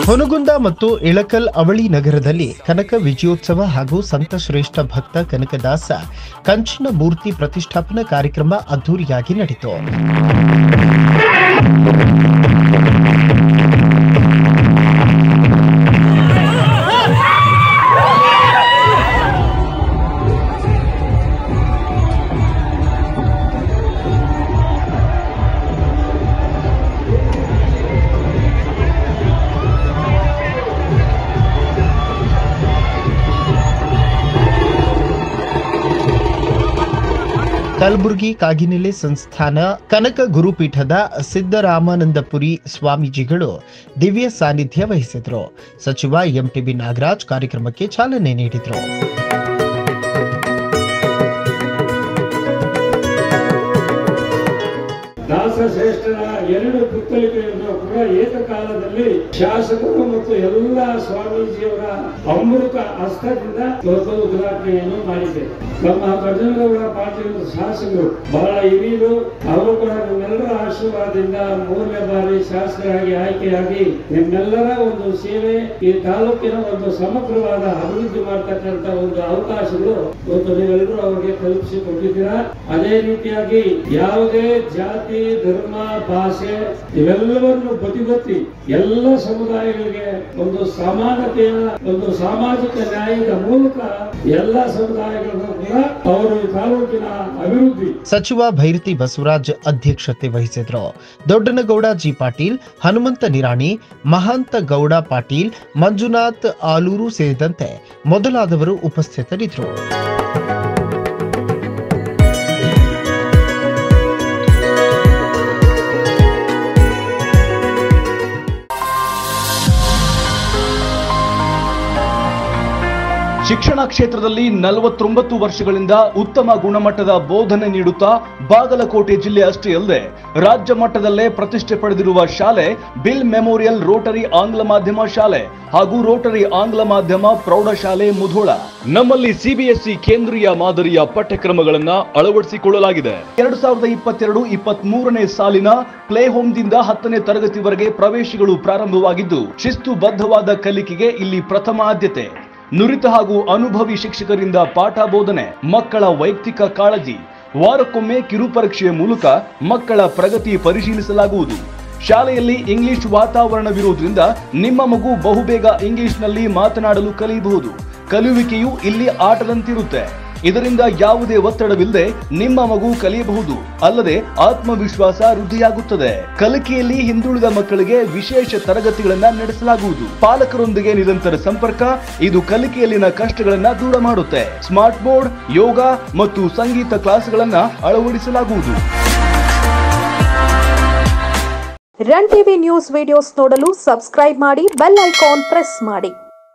ಹುನಗುಂದ ಮತ್ತು ಇಳಕಲ್ ಅವಳಿ ನಗರದಲ್ಲಿ ಕನಕ ವಿಜಯೋತ್ಸವ ಹಾಗೂ ಸಂತ ಶ್ರೇಷ್ಠ ಭಕ್ತ ಕನಕದಾಸ ಕಂಚಿನ ಮೂರ್ತಿ ಪ್ರತಿಷ್ಠಾಪನಾ ಕಾರ್ಯಕ್ರಮ ಅದ್ದೂರಿಯಾಗಿ ನಡೆಯಿತು ಕಲಬುರಗಿ ಕಾಗಿನೆಲೆ ಸಂಸ್ಥಾನ ಕನಕ ಗುರುಪೀಠದ ಸಿದ್ದರಾಮಾನಂದಪುರಿ ಸ್ವಾಮೀಜಿಗಳು ದಿವ್ಯ ಸಾನ್ನಿಧ್ಯ ವಹಿಸಿದ್ರು ಸಚಿವ ಎಂಟಿಬಿ ನಾಗರಾಜ್ ಕಾರ್ಯಕ್ರಮಕ್ಕೆ ಚಾಲನೆ ನೀಡಿದ್ರು ದಾಸಶ್ರೇಷ್ಠರ ಎರಡು ಪುತ್ತಳಿಕೆಯನ್ನು ಕೂಡ ಏಕಕಾಲದಲ್ಲಿ ಶಾಸಕರು ಮತ್ತು ಎಲ್ಲ ಸ್ವಾಮೀಜಿಯವರ ಅಮೃತ ಹಸ್ತದಿಂದ ಇವತ್ತು ಉದ್ಘಾಟನೆಯನ್ನು ಮಾಡಿದೆ ನಮ್ಮ ಕರ್ಜನಗೌಡ ಪಾಟೀಲ್ ಶಾಸಕರು ಬಹಳ ಹಿರಿಯರು ಅವರು ಕೂಡ ನಿಮ್ಮೆಲ್ಲರ ಆಶೀರ್ವಾದದಿಂದ ಮೂರನೇ ಬಾರಿ ಶಾಸಕರಾಗಿ ಆಯ್ಕೆಯಾಗಿ ನಿಮ್ಮೆಲ್ಲರ ಒಂದು ಸೇವೆ ಈ ತಾಲೂಕಿನ ಒಂದು ಸಮಗ್ರವಾದ ಅಭಿವೃದ್ಧಿ ಮಾಡ್ತಕ್ಕಂಥ ಒಂದು ಅವಕಾಶಗಳು ಇವತ್ತು ನೀವೆಲ್ಲರೂ ಅವರಿಗೆ ಕಲ್ಪಿಸಿಕೊಟ್ಟಿದ್ದೀರಾ ಅದೇ ರೀತಿಯಾಗಿ ಯಾವುದೇ ಜಾತಿ ಧರ್ಮ ಭಾಷೆ ಇವೆಲ್ಲವನ್ನು ಬದಿಗೊತ್ತಿ ಎಲ್ಲ ಸಮುದಾಯಗಳಿಗೆ ಒಂದು ಸಮಾನತೆಯ ಒಂದು ಸಾಮಾಜಿಕ ನ್ಯಾಯದ ಮೂಲಕ ಎಲ್ಲ ಸಮುದಾಯಗಳಿಗೂ ಕೂಡ ಅವರು ಈ ತಾಲೂಕಿನ ಅಭಿವೃದ್ಧಿ ಸಚಿವ ಭೈರತಿ ಬಸವರಾಜ್ ಅಧ್ಯಕ್ಷತೆ ವಹಿಸಿದ್ರು ದೊಡ್ಡನಗೌಡ ಜಿ ಪಾಟೀಲ್ ಹನುಮಂತ ನಿರಾಣಿ ಮಹಾಂತ ಗೌಡ ಪಾಟೀಲ್ ಮಂಜುನಾಥ್ ಆಲೂರು ಸೇರಿದಂತೆ ಮೊದಲಾದವರು ಉಪಸ್ಥಿತರಿದ್ದರು ಶಿಕ್ಷಣ ಕ್ಷೇತ್ರದಲ್ಲಿ ನಲವತ್ತೊಂಬತ್ತು ವರ್ಷಗಳಿಂದ ಉತ್ತಮ ಗುಣಮಟ್ಟದ ಬೋಧನೆ ನೀಡುತ್ತಾ ಬಾಗಲಕೋಟೆ ಜಿಲ್ಲೆ ಅಷ್ಟೇ ಅಲ್ಲದೆ ರಾಜ್ಯ ಮಟ್ಟದಲ್ಲೇ ಪ್ರತಿಷ್ಠೆ ಪಡೆದಿರುವ ಶಾಲೆ ಬಿಲ್ ಮೆಮೋರಿಯಲ್ ರೋಟರಿ ಆಂಗ್ಲ ಮಾಧ್ಯಮ ಶಾಲೆ ಹಾಗೂ ರೋಟರಿ ಆಂಗ್ಲ ಮಾಧ್ಯಮ ಪ್ರೌಢಶಾಲೆ ಮುಧೋಳ ನಮ್ಮಲ್ಲಿ ಸಿಬಿಎಸ್ಇ ಕೇಂದ್ರೀಯ ಮಾದರಿಯ ಪಠ್ಯಕ್ರಮಗಳನ್ನ ಅಳವಡಿಸಿಕೊಳ್ಳಲಾಗಿದೆ ಎರಡು ಸಾವಿರದ ಇಪ್ಪತ್ತೆರಡು ಇಪ್ಪತ್ತ್ ಮೂರನೇ ಸಾಲಿನ ಪ್ಲೇ ಹೋಮ್ದಿಂದ ಹತ್ತನೇ ತರಗತಿವರೆಗೆ ಪ್ರವೇಶಗಳು ಪ್ರಾರಂಭವಾಗಿದ್ದು ಶಿಸ್ತುಬದ್ಧವಾದ ಕಲಿಕೆಗೆ ಇಲ್ಲಿ ಪ್ರಥಮ ಆದ್ಯತೆ ನುರಿತ ಹಾಗೂ ಅನುಭವಿ ಶಿಕ್ಷಕರಿಂದ ಪಾಠ ಬೋಧನೆ ಮಕ್ಕಳ ವೈಯಕ್ತಿಕ ಕಾಳಜಿ ವಾರಕ್ಕೊಮ್ಮೆ ಕಿರುಪರೀಕ್ಷೆಯ ಮೂಲಕ ಮಕ್ಕಳ ಪ್ರಗತಿ ಪರಿಶೀಲಿಸಲಾಗುವುದು ಶಾಲೆಯಲ್ಲಿ ಇಂಗ್ಲಿಷ್ ವಾತಾವರಣವಿರುವುದರಿಂದ ನಿಮ್ಮ ಮಗು ಬಹುಬೇಗ ಇಂಗ್ಲಿಷ್ನಲ್ಲಿ ಮಾತನಾಡಲು ಕಲಿಯಬಹುದು ಕಲಿಯುವಿಕೆಯು ಇಲ್ಲಿ ಆಟದಂತಿರುತ್ತೆ ಇದರಿಂದ ಯಾವುದೇ ಒತ್ತಡವಿಲ್ಲದೆ ನಿಮ್ಮ ಮಗು ಕಲಿಯಬಹುದು ಅಲ್ಲದೆ ಆತ್ಮವಿಶ್ವಾಸ ವೃದ್ಧಿಯಾಗುತ್ತದೆ ಕಲಿಕೆಯಲ್ಲಿ ಹಿಂದುಳಿದ ಮಕ್ಕಳಿಗೆ ವಿಶೇಷ ತರಗತಿಗಳನ್ನ ನಡೆಸಲಾಗುವುದು ಪಾಲಕರೊಂದಿಗೆ ನಿರಂತರ ಸಂಪರ್ಕ ಇದು ಕಲಿಕೆಯಲ್ಲಿನ ಕಷ್ಟಗಳನ್ನ ದೂರ ಮಾಡುತ್ತೆ ಸ್ಮಾರ್ಟ್ ಬೋರ್ಡ್ ಯೋಗ ಮತ್ತು ಸಂಗೀತ ಕ್ಲಾಸ್ಗಳನ್ನ ಅಳವಡಿಸಲಾಗುವುದು ರನ್ ಟಿವಿ ನ್ಯೂಸ್ ವಿಡಿಯೋಸ್ ನೋಡಲು ಸಬ್ಸ್ಕ್ರೈಬ್ ಮಾಡಿ ಬೆಲ್ ಐಕಾನ್ ಪ್ರೆಸ್ ಮಾಡಿ